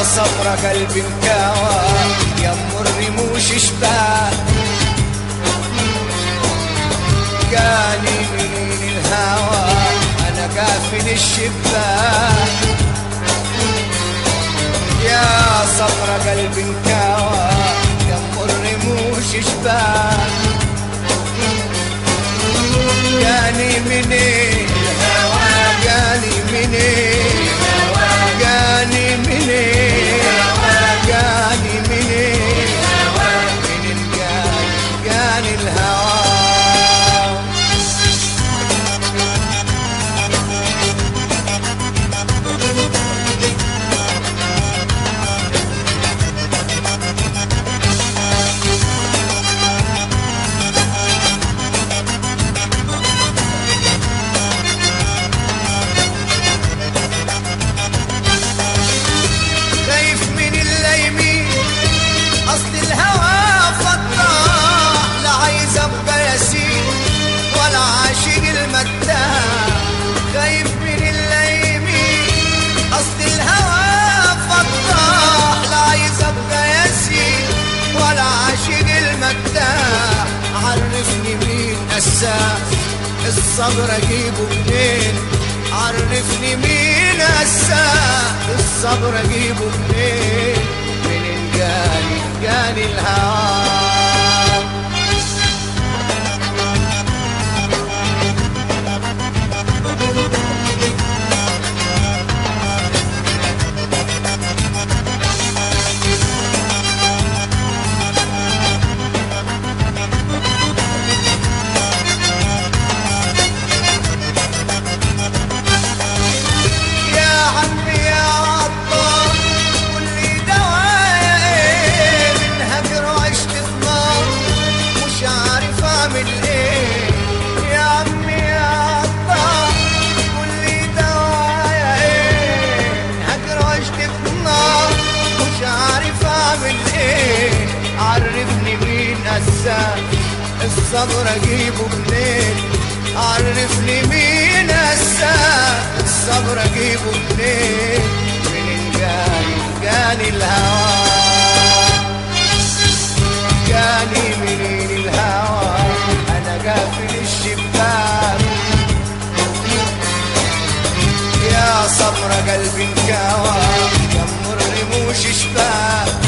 صبر قلبي انكوى يم الرموش شباب جاني من الهوى انا قافل الشباك يا صبر قلبي انكوى يم الرموش شباب جاني منين جاني منين جاني منين جاني منين من جاني جاني الهوى خايف من الليمين اصل الهوى فتاح لا عايز ابقى يسير ولا عاشق المداح خايف من الليمين اصل الهوى فتاح لا عايز ابقى يسير ولا عاشق المداح عرفني مين اساس الصبر اجيبه منين عرفني مين اساس الصبر اجيبه منين من جاني جاني الهوى يا عمي يا عطار قول لي دوايا ايه من هجر وعشت في نار مش عارف اعمل ايه يا عمي يا عطار قول لي دوايا ايه من هجر وعشت في نار مش عارف اعمل ايه عرفني مين اساس الصبر اجيبه منين عرفني مين اساس الصبر اجيبه منين من جاني جاني الهوى جاني منين الهوى انا قافل الشباك يا صبر قلبي انكوى يم الرموش شباك